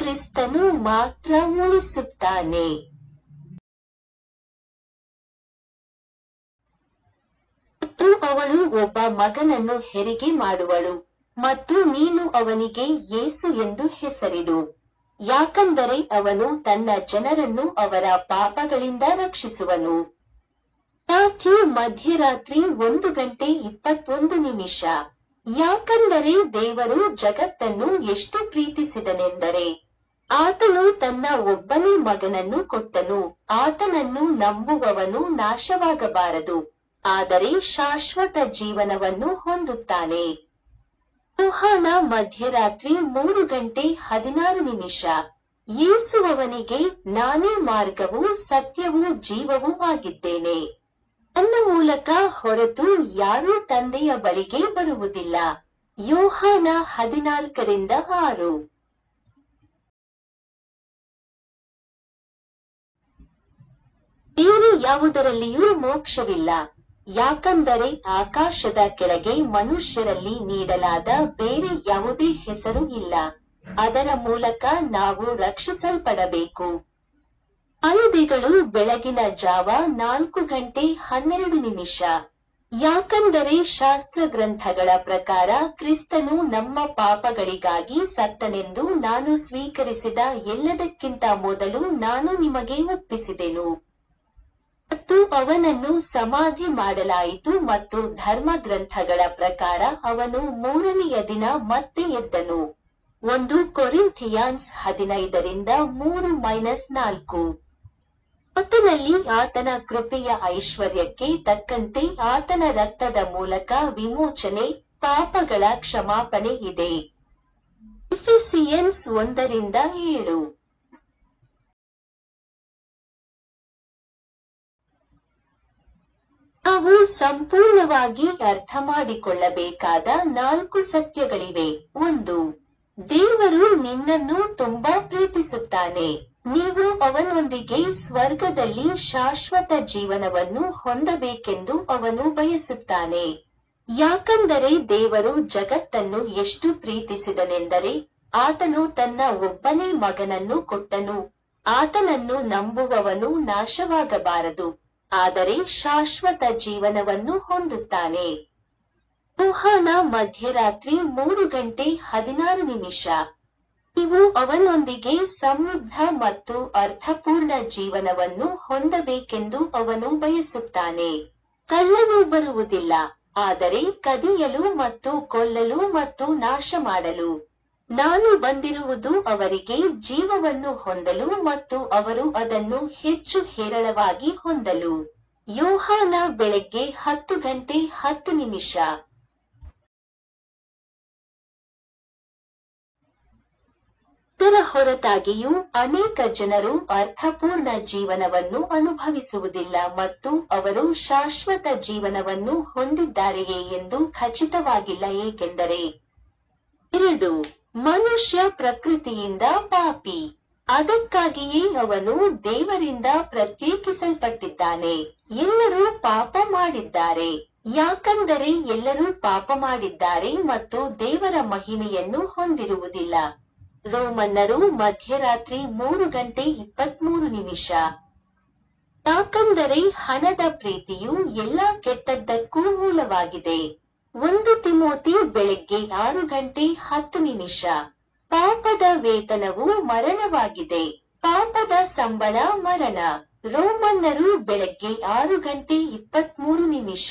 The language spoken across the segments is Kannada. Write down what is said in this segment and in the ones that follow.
ಕ್ರಿಸ್ತನು ಮಾತ್ರ ಉಳಿಸುತ್ತಾನೆ ಮತ್ತು ಅವಳು ಒಬ್ಬ ಮಗನನ್ನು ಹೆರಿಗೆ ಮಾಡುವಳು ಮತ್ತು ನೀನು ಅವನಿಗೆ ಯೇಸು ಎಂದು ಹೆಸರಿಡು ಯಾಕಂದರೆ ಅವನು ತನ್ನ ಜನರನ್ನು ಅವರ ಪಾಪಗಳಿಂದ ರಕ್ಷಿಸುವನು ಮ್ಯಾಥ್ಯೂ ಮಧ್ಯರಾತ್ರಿ ಒಂದು ಗಂಟೆ ಇಪ್ಪತ್ತೊಂದು ನಿಮಿಷ ಯಾಕಂದರೆ ದೇವರು ಜಗತ್ತನ್ನು ಎಷ್ಟು ಪ್ರೀತಿಸಿದನೆಂದರೆ ಆತನು ತನ್ನ ಒಬ್ಬನೇ ಮಗನನ್ನು ಕೊಟ್ಟನು ಆತನನ್ನು ನಂಬುವವನು ನಾಶವಾಗಬಾರದು ಆದರೆ ಶಾಶ್ವತ ಜೀವನವನ್ನು ಹೊಂದುತ್ತಾನೆ ಯೋಹಾನ ಮಧ್ಯರಾತ್ರಿ ಮೂರು ಗಂಟೆ ಹದಿನಾರು ನಿಮಿಷ ಯೇಸು ಅವನಿಗೆ ನಾನೇ ಮಾರ್ಗವು ಸತ್ಯವೂ ಜೀವವೂ ಆಗಿದ್ದೇನೆ ನನ್ನ ಮೂಲಕ ಹೊರತು ಯಾರೂ ತಂದೆಯ ಬಳಿಗೆ ಬರುವುದಿಲ್ಲ ಯೋಹಾನ ಹದಿನಾಲ್ಕರಿಂದ ಆರು ಬೇರೆ ಯಾವುದರಲ್ಲಿಯೂ ಮೋಕ್ಷವಿಲ್ಲ ಯಾಕಂದರೆ ಆಕಾಶದ ಕೆಳಗೆ ಮನುಷ್ಯರಲ್ಲಿ ನೀಡಲಾದ ಬೇರೆ ಯಾವುದೇ ಹೆಸರು ಇಲ್ಲ ಅದರ ಮೂಲಕ ನಾವು ರಕ್ಷಿಸಲ್ಪಡಬೇಕು ಅಳುದಿಗಳು ಬೆಳಗಿನ ಜಾವ ನಾಲ್ಕು ಗಂಟೆ ಹನ್ನೆರಡು ನಿಮಿಷ ಯಾಕಂದರೆ ಶಾಸ್ತ್ರ ಗ್ರಂಥಗಳ ಪ್ರಕಾರ ಕ್ರಿಸ್ತನು ನಮ್ಮ ಪಾಪಗಳಿಗಾಗಿ ಸತ್ತನೆಂದು ನಾನು ಸ್ವೀಕರಿಸಿದ ಎಲ್ಲದಕ್ಕಿಂತ ಮೊದಲು ನಾನು ನಿಮಗೆ ಒಪ್ಪಿಸಿದೆನು ಮತ್ತು ಅವನನ್ನು ಸಮಾಧಿ ಮಾಡಲಾಯಿತು ಮತ್ತು ಧರ್ಮ ಗ್ರಂಥಗಳ ಪ್ರಕಾರ ಅವನು ಮೂರನೆಯ ದಿನ ಮತ್ತೆ ಎದ್ದನು ಒಂದು ಕೊರಿಂಥಿಯಾನ್ಸ್ ಹದಿನೈದರಿಂದ ಮೂರು ಮೈನಸ್ ನಾಲ್ಕು ಆತನಲ್ಲಿ ಆತನ ಕೃಪೆಯ ಐಶ್ವರ್ಯಕ್ಕೆ ತಕ್ಕಂತೆ ಆತನ ರಕ್ತದ ಮೂಲಕ ವಿಮೋಚನೆ ಪಾಪಗಳ ಕ್ಷಮಾಪಣೆ ಇದೆ ಎಫೆಸಿಯನ್ಸ್ ಒಂದರಿಂದ ಏಳು ನಾವು ಸಂಪೂರ್ಣವಾಗಿ ಅರ್ಥ ಮಾಡಿಕೊಳ್ಳಬೇಕಾದ ನಾಲ್ಕು ಸತ್ಯಗಳಿವೆ ಒಂದು ದೇವರು ನಿನ್ನನ್ನು ತುಂಬಾ ಪ್ರೀತಿಸುತ್ತಾನೆ ನೀವು ಅವನೊಂದಿಗೆ ಸ್ವರ್ಗದಲ್ಲಿ ಶಾಶ್ವತ ಜೀವನವನ್ನು ಹೊಂದಬೇಕೆಂದು ಅವನು ಬಯಸುತ್ತಾನೆ ಯಾಕಂದರೆ ದೇವರು ಜಗತ್ತನ್ನು ಎಷ್ಟು ಪ್ರೀತಿಸಿದನೆಂದರೆ ಆತನು ತನ್ನ ಒಬ್ಬನೇ ಮಗನನ್ನು ಕೊಟ್ಟನು ಆತನನ್ನು ನಂಬುವವನು ನಾಶವಾಗಬಾರದು ಆದರೆ ಶಾಶ್ವತ ಜೀವನವನ್ನು ಹೊಂದುತ್ತಾನೆ ಯೋಹಾನ ಮಧ್ಯರಾತ್ರಿ ಮೂರು ಗಂಟೆ ಹದಿನಾರು ನಿಮಿಷ ನೀವು ಅವನೊಂದಿಗೆ ಸಮೃದ್ಧ ಮತ್ತು ಅರ್ಥಪೂರ್ಣ ಜೀವನವನ್ನು ಹೊಂದಬೇಕೆಂದು ಅವನು ಬಯಸುತ್ತಾನೆ ಕಳ್ಳನು ಬರುವುದಿಲ್ಲ ಆದರೆ ಕದಿಯಲು ಮತ್ತು ಕೊಲ್ಲಲು ಮತ್ತು ನಾಶ ಮಾಡಲು ನಾನು ಬಂದಿರುವುದು ಅವರಿಗೆ ಜೀವವನ್ನು ಹೊಂದಲು ಮತ್ತು ಅವರು ಅದನ್ನು ಹೆಚ್ಚು ಹೇರಳವಾಗಿ ಹೊಂದಲು ಯೋಹಾನ ಬೆಳಗ್ಗೆ ಹತ್ತು ಗಂಟೆ ಹತ್ತು ನಿಮಿಷ ಇದರ ಹೊರತಾಗಿಯೂ ಅನೇಕ ಜನರು ಅರ್ಥಪೂರ್ಣ ಜೀವನವನ್ನು ಅನುಭವಿಸುವುದಿಲ್ಲ ಮತ್ತು ಅವರು ಶಾಶ್ವತ ಜೀವನವನ್ನು ಹೊಂದಿದ್ದಾರೆಯೇ ಎಂದು ಖಚಿತವಾಗಿಲ್ಲ ಏಕೆಂದರೆ ಎರಡು ಮನುಷ್ಯ ಪ್ರಕೃತಿಯಿಂದ ಪಾಪಿ ಅದಕ್ಕಾಗಿಯೇ ಅವನು ದೇವರಿಂದ ಪ್ರತ್ಯೇಕಿಸಲ್ಪಟ್ಟಿದ್ದಾನೆ ಎಲ್ಲರೂ ಪಾಪ ಮಾಡಿದ್ದಾರೆ ಯಾಕಂದರೆ ಎಲ್ಲರೂ ಪಾಪ ಮಾಡಿದ್ದಾರೆ ಮತ್ತು ದೇವರ ಮಹಿಮೆಯನ್ನು ಹೊಂದಿರುವುದಿಲ್ಲ ರೋಮನ್ನರು ಮಧ್ಯರಾತ್ರಿ ಮೂರು ಗಂಟೆ ಇಪ್ಪತ್ಮೂರು ನಿಮಿಷ ಯಾಕಂದರೆ ಹಣದ ಪ್ರೀತಿಯು ಎಲ್ಲಾ ಕೆಟ್ಟದ್ದಕ್ಕೂ ಮೂಲವಾಗಿದೆ ಒಂದು ತಿಮೋತಿ ಬೆಳಗ್ಗೆ ಆರು ಗಂಟೆ ಹತ್ತು ನಿಮಿಷ ಪಾಪದ ವೇತನವು ಮರಣವಾಗಿದೆ ಪಾಪದ ಸಂಬಳ ಮರಣ ರೋಮನ್ನರು ಬೆಳಗ್ಗೆ ಆರು ಗಂಟೆ ಇಪ್ಪತ್ಮೂರು ನಿಮಿಷ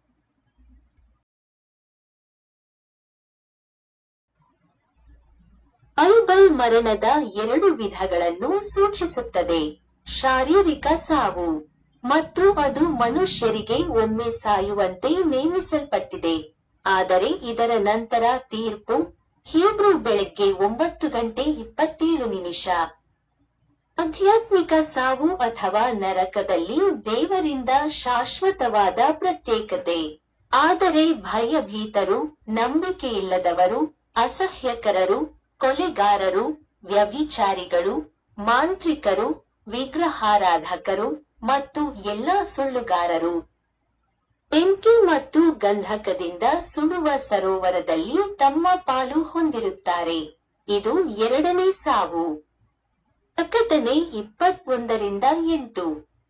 ಬೈಬಲ್ ಮರಣದ ಎರಡು ವಿಧಗಳನ್ನು ಸೂಚಿಸುತ್ತದೆ ಶಾರೀರಿಕ ಸಾವು ಮತ್ತು ಅದು ಮನುಷ್ಯರಿಗೆ ಒಮ್ಮೆ ಸಾಯುವಂತೆ ನೇಮಿಸಲ್ಪಟ್ಟಿದೆ ಆದರೆ ಇದರ ನಂತರ ತೀರ್ಪು ಹೀಬ್ರೂ ಬೆಳಗ್ಗೆ ಒಂಬತ್ತು ಗಂಟೆ ಇಪ್ಪತ್ತೇಳು ನಿಮಿಷ ಆಧ್ಯಾತ್ಮಿಕ ಸಾವು ಅಥವಾ ನರಕದಲ್ಲಿ ದೇವರಿಂದ ಶಾಶ್ವತವಾದ ಪ್ರತ್ಯೇಕತೆ ಆದರೆ ಭಯಭೀತರು ನಂಬಿಕೆಯಿಲ್ಲದವರು ಅಸಹ್ಯಕರರು ಕೊಲೆಗಾರರು ವ್ಯಭಿಚಾರಿಗಳು ಮಾಂತ್ರಿಕರು ವಿಗ್ರಹಾರಾಧಕರು ಮತ್ತು ಎಲ್ಲಾ ಸುಳ್ಳುಗಾರರು ಬೆಂಕಿ ಮತ್ತು ಗಂಧಕದಿಂದ ಸುಡುವ ಸರೋವರದಲ್ಲಿ ತಮ್ಮ ಪಾಲು ಹೊಂದಿರುತ್ತಾರೆ ಇದು ಎರಡನೇ ಸಾವು ಪ್ರಕಟಣೆ ಇಪ್ಪತ್ತೊಂದರಿಂದ ಎಂಟು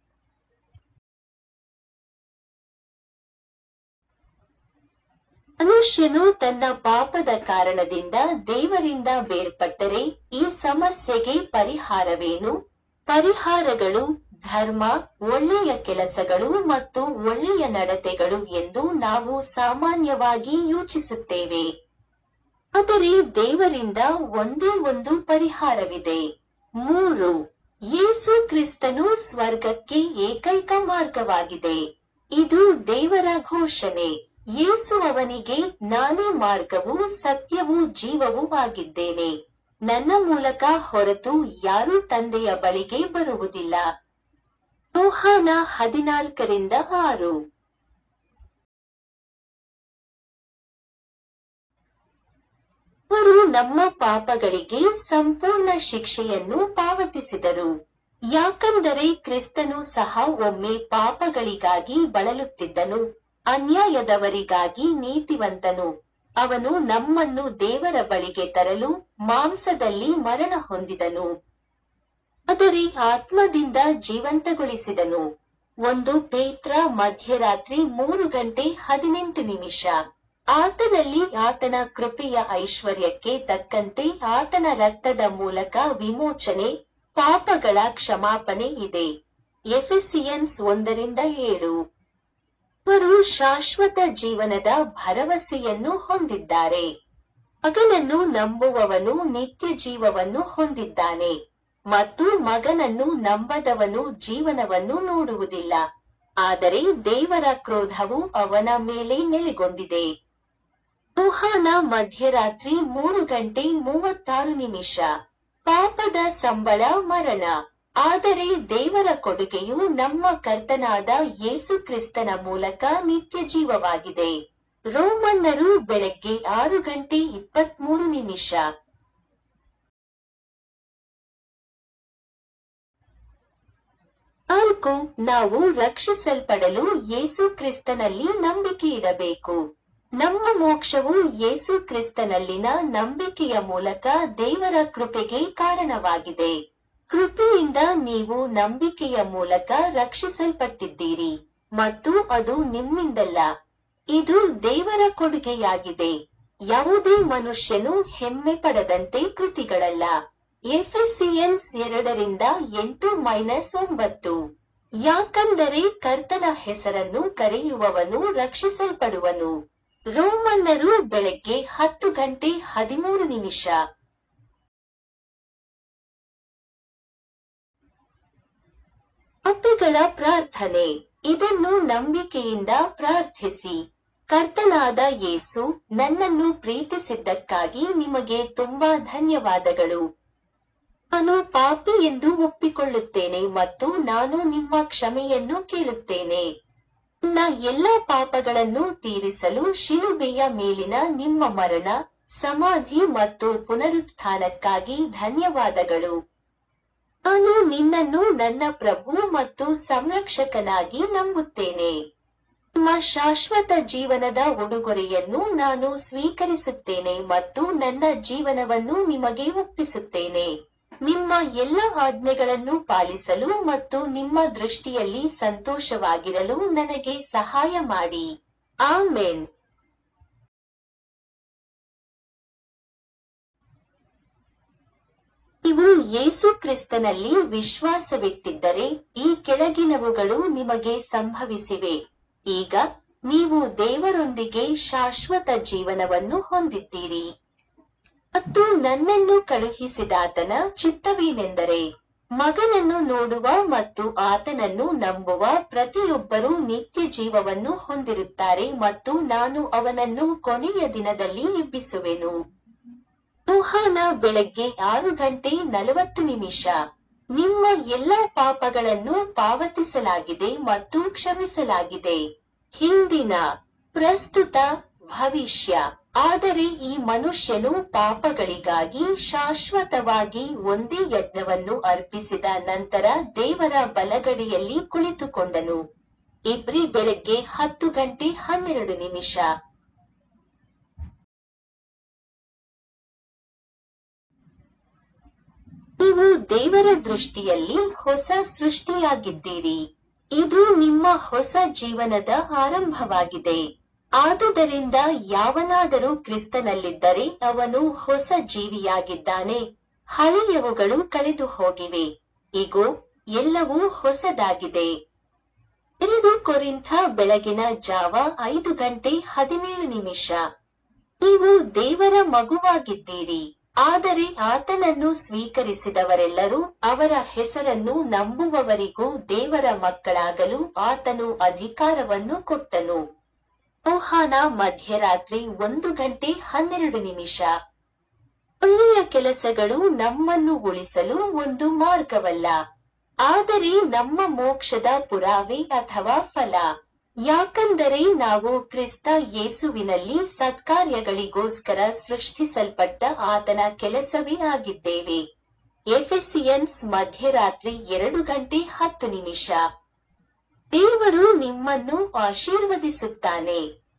ಮನುಷ್ಯನು ತನ್ನ ಪಾಪದ ಕಾರಣದಿಂದ ದೇವರಿಂದ ಬೇರ್ಪಟ್ಟರೆ ಈ ಸಮಸ್ಯೆಗೆ ಪರಿಹಾರವೇನು ಪರಿಹಾರಗಳು ಧರ್ಮ ಒಳ್ಳೆಯ ಕೆಲಸಗಳು ಮತ್ತು ಒಳ್ಳೆಯ ನಡತೆಗಳು ಎಂದು ನಾವು ಸಾಮಾನ್ಯವಾಗಿ ಯೋಚಿಸುತ್ತೇವೆ ಆದರೆ ದೇವರಿಂದ ಒಂದೇ ಒಂದು ಪರಿಹಾರವಿದೆ ಮೂರು ಯೇಸು ಕ್ರಿಸ್ತನು ಸ್ವರ್ಗಕ್ಕೆ ಏಕೈಕ ಮಾರ್ಗವಾಗಿದೆ ಇದು ದೇವರ ಘೋಷಣೆ ಯೇಸು ಅವನಿಗೆ ನಾನೇ ಮಾರ್ಗವು ಸತ್ಯವೂ ಜೀವವೂ ಆಗಿದ್ದೇನೆ ನನ್ನ ಮೂಲಕ ಹೊರತು ಯಾರೂ ತಂದೆಯ ಬಳಿಗೆ ಬರುವುದಿಲ್ಲ ಯೋಹಾನ ಹದಿನಾಲ್ಕರಿಂದ ಆರು ಅವರು ನಮ್ಮ ಪಾಪಗಳಿಗೆ ಸಂಪೂರ್ಣ ಶಿಕ್ಷೆಯನ್ನು ಪಾವತಿಸಿದರು ಯಾಕಂದರೆ ಕ್ರಿಸ್ತನು ಸಹ ಒಮ್ಮೆ ಪಾಪಗಳಿಗಾಗಿ ಬಳಲುತ್ತಿದ್ದನು ಅನ್ಯಾಯದವರಿಗಾಗಿ ನೀತಿವಂತನು ಅವನು ನಮ್ಮನ್ನು ದೇವರ ಬಳಿಗೆ ತರಲು ಮಾಂಸದಲ್ಲಿ ಮರಣ ಹೊಂದಿದನು ಆದರೆ ಆತ್ಮದಿಂದ ಜೀವಂತಗೊಳಿಸಿದನು ಒಂದು ಪೇತ್ರ ಮಧ್ಯರಾತ್ರಿ ಮೂರು ಗಂಟೆ ಹದಿನೆಂಟು ನಿಮಿಷ ಆತನಲ್ಲಿ ಆತನ ಕೃಪೆಯ ಐಶ್ವರ್ಯಕ್ಕೆ ತಕ್ಕಂತೆ ಆತನ ರಕ್ತದ ಮೂಲಕ ವಿಮೋಚನೆ ಪಾಪಗಳ ಕ್ಷಮಾಪಣೆ ಇದೆ ಎಫೆಸಿಯನ್ಸ್ ಒಂದರಿಂದ ಏಳು ಅವರು ಶಾಶ್ವತ ಜೀವನದ ಭರವಸೆಯನ್ನು ಹೊಂದಿದ್ದಾರೆ ಮಗನನ್ನು ನಂಬುವವನು ನಿತ್ಯ ಜೀವವನ್ನು ಹೊಂದಿದ್ದಾನೆ ಮತ್ತು ಮಗನನ್ನು ನಂಬದವನು ಜೀವನವನ್ನು ನೋಡುವುದಿಲ್ಲ ಆದರೆ ದೇವರ ಕ್ರೋಧವು ಅವನ ಮೇಲೆ ನೆಲೆಗೊಂಡಿದೆ ಯೋಹಾನ ಮಧ್ಯರಾತ್ರಿ ಮೂರು ಗಂಟೆ ಮೂವತ್ತಾರು ನಿಮಿಷ ಪಾಪದ ಸಂಬಳ ಮರಣ ಆದರೆ ದೇವರ ಕೊಡುಗೆಯು ನಮ್ಮ ಕರ್ತನಾದ ಯೇಸು ಕ್ರಿಸ್ತನ ಮೂಲಕ ನಿತ್ಯ ಜೀವವಾಗಿದೆ ರೋಮನ್ನರು ಬೆಳಗ್ಗೆ ಆರು ಗಂಟೆ ಇಪ್ಪತ್ಮೂರು ನಿಮಿಷ ನಾಲ್ಕು ನಾವು ರಕ್ಷಿಸಲ್ಪಡಲು ಯೇಸು ಕ್ರಿಸ್ತನಲ್ಲಿ ನಂಬಿಕೆ ಇಡಬೇಕು ನಮ್ಮ ಮೋಕ್ಷವು ಯೇಸು ಕ್ರಿಸ್ತನಲ್ಲಿನ ನಂಬಿಕೆಯ ಮೂಲಕ ದೇವರ ಕೃಪೆಗೆ ಕಾರಣವಾಗಿದೆ ಕೃಪೆಯಿಂದ ನೀವು ನಂಬಿಕೆಯ ಮೂಲಕ ರಕ್ಷಿಸಲ್ಪಟ್ಟಿದ್ದೀರಿ ಮತ್ತು ಅದು ನಿಮ್ಮಿಂದಲ್ಲ ಇದು ದೇವರ ಕೊಡುಗೆಯಾಗಿದೆ ಯಾವುದೇ ಮನುಷ್ಯನು ಹೆಮ್ಮೆ ಪಡದಂತೆ ಕೃತಿಗಳಲ್ಲ ಎಫೆಸಿಯನ್ಸ್ ಎರಡರಿಂದ ಎಂಟು ಮೈನಸ್ ಒಂಬತ್ತು ಯಾಕಂದರೆ ಕರ್ತನ ಹೆಸರನ್ನು ಕರೆಯುವವನು ರಕ್ಷಿಸಲ್ಪಡುವನು ರೋಮನ್ನರು ಬೆಳಗ್ಗೆ ಹತ್ತು ಗಂಟೆ ಹದಿಮೂರು ನಿಮಿಷ ಪಾಪಿಗಳ ಪ್ರಾರ್ಥನೆ ಇದನ್ನು ನಂಬಿಕೆಯಿಂದ ಪ್ರಾರ್ಥಿಸಿ ಕರ್ತನಾದ ಯೇಸು ನನ್ನನ್ನು ಪ್ರೀತಿಸಿದ್ದಕ್ಕಾಗಿ ನಿಮಗೆ ತುಂಬಾ ಧನ್ಯವಾದಗಳು ನಾನು ಪಾಪಿ ಎಂದು ಒಪ್ಪಿಕೊಳ್ಳುತ್ತೇನೆ ಮತ್ತು ನಾನು ನಿಮ್ಮ ಕ್ಷಮೆಯನ್ನು ಕೇಳುತ್ತೇನೆ ನನ್ನ ಎಲ್ಲ ಪಾಪಗಳನ್ನು ತೀರಿಸಲು ಶಿಲುಬೆಯ ಮೇಲಿನ ನಿಮ್ಮ ಮರಣ ಸಮಾಧಿ ಮತ್ತು ಪುನರುತ್ಥಾನಕ್ಕಾಗಿ ಧನ್ಯವಾದಗಳು ನಾನು ನಿನ್ನನ್ನು ನನ್ನ ಪ್ರಭು ಮತ್ತು ಸಂರಕ್ಷಕನಾಗಿ ನಂಬುತ್ತೇನೆ ನಿಮ್ಮ ಶಾಶ್ವತ ಜೀವನದ ಉಡುಗೊರೆಯನ್ನು ನಾನು ಸ್ವೀಕರಿಸುತ್ತೇನೆ ಮತ್ತು ನನ್ನ ಜೀವನವನ್ನು ನಿಮಗೆ ಒಪ್ಪಿಸುತ್ತೇನೆ ನಿಮ್ಮ ಎಲ್ಲ ಆಜ್ಞೆಗಳನ್ನು ಪಾಲಿಸಲು ಮತ್ತು ನಿಮ್ಮ ದೃಷ್ಟಿಯಲ್ಲಿ ಸಂತೋಷವಾಗಿರಲು ನನಗೆ ಸಹಾಯ ಮಾಡಿ ಆಮೇನ್ ನೀವು ಯೇಸು ಕ್ರಿಸ್ತನಲ್ಲಿ ವಿಶ್ವಾಸವಿಟ್ಟಿದ್ದರೆ ಈ ಕೆಳಗಿನವುಗಳು ನಿಮಗೆ ಸಂಭವಿಸಿವೆ ಈಗ ನೀವು ದೇವರೊಂದಿಗೆ ಶಾಶ್ವತ ಜೀವನವನ್ನು ಹೊಂದಿದ್ದೀರಿ ಮತ್ತು ನನ್ನನ್ನು ಕಳುಹಿಸಿದಾತನ ಚಿತ್ತವೇನೆಂದರೆ ಮಗನನ್ನು ನೋಡುವ ಮತ್ತು ಆತನನ್ನು ನಂಬುವ ಪ್ರತಿಯೊಬ್ಬರೂ ನಿತ್ಯ ಜೀವವನ್ನು ಹೊಂದಿರುತ್ತಾರೆ ಮತ್ತು ನಾನು ಅವನನ್ನು ಕೊನೆಯ ದಿನದಲ್ಲಿ ಎಬ್ಬಿಸುವೆನು ಯೋಹಾನ ಬೆಳಗ್ಗೆ ಆರು ಗಂಟೆ ನಲವತ್ತು ನಿಮಿಷ ನಿಮ್ಮ ಎಲ್ಲ ಪಾಪಗಳನ್ನು ಪಾವತಿಸಲಾಗಿದೆ ಮತ್ತು ಕ್ಷಮಿಸಲಾಗಿದೆ ಹಿಂದಿನ ಪ್ರಸ್ತುತ ಭವಿಷ್ಯ ಆದರೆ ಈ ಮನುಷ್ಯನು ಪಾಪಗಳಿಗಾಗಿ ಶಾಶ್ವತವಾಗಿ ಒಂದೇ ಯಜ್ಞವನ್ನು ಅರ್ಪಿಸಿದ ನಂತರ ದೇವರ ಬಲಗಡೆಯಲ್ಲಿ ಕುಳಿತುಕೊಂಡನು ಇಬ್ರಿ ಬೆಳಗ್ಗೆ ಹತ್ತು ಗಂಟೆ ಹನ್ನೆರಡು ನಿಮಿಷ ನೀವು ದೇವರ ದೃಷ್ಟಿಯಲ್ಲಿ ಹೊಸ ಸೃಷ್ಟಿಯಾಗಿದ್ದೀರಿ ಇದು ನಿಮ್ಮ ಹೊಸ ಜೀವನದ ಆರಂಭವಾಗಿದೆ ಆದುದರಿಂದ ಯಾವನಾದರೂ ಕ್ರಿಸ್ತನಲ್ಲಿದ್ದರೆ ಅವನು ಹೊಸ ಜೀವಿಯಾಗಿದ್ದಾನೆ ಹಳೆಯವುಗಳು ಕಳೆದು ಹೋಗಿವೆ ಇಗೋ ಎಲ್ಲವೂ ಹೊಸದಾಗಿದೆ ಎರಡು ಕೊರಿಂಥ ಬೆಳಗಿನ ಜಾವ ಐದು ಗಂಟೆ ಹದಿನೇಳು ನಿಮಿಷ ನೀವು ದೇವರ ಮಗುವಾಗಿದ್ದೀರಿ ಆದರೆ ಆತನನ್ನು ಸ್ವೀಕರಿಸಿದವರೆಲ್ಲರೂ ಅವರ ಹೆಸರನ್ನು ನಂಬುವವರಿಗೂ ದೇವರ ಮಕ್ಕಳಾಗಲು ಆತನು ಅಧಿಕಾರವನ್ನು ಕೊಟ್ಟನು ಯೋಹಾನ ಮಧ್ಯರಾತ್ರಿ ಒಂದು ಗಂಟೆ ಹನ್ನೆರಡು ನಿಮಿಷ ಒಳ್ಳೆಯ ಕೆಲಸಗಳು ನಮ್ಮನ್ನು ಉಳಿಸಲು ಒಂದು ಮಾರ್ಗವಲ್ಲ ಆದರೆ ನಮ್ಮ ಮೋಕ್ಷದ ಪುರಾವೆ ಅಥವಾ ಫಲ ಯಾಕಂದರೆ ನಾವು ಕ್ರಿಸ್ತ ಯೇಸುವಿನಲ್ಲಿ ಸತ್ಕಾರ್ಯಗಳಿಗೋಸ್ಕರ ಸೃಷ್ಟಿಸಲ್ಪಟ್ಟ ಆತನ ಕೆಲಸವೇ ಆಗಿದ್ದೇವೆ ಎಫೆಸಿಯನ್ಸ್ ಮಧ್ಯರಾತ್ರಿ ಎರಡು ಗಂಟೆ ಹತ್ತು ನಿಮಿಷ ದೇವರು ನಿಮ್ಮನ್ನು ಆಶೀರ್ವದಿಸುತ್ತಾನೆ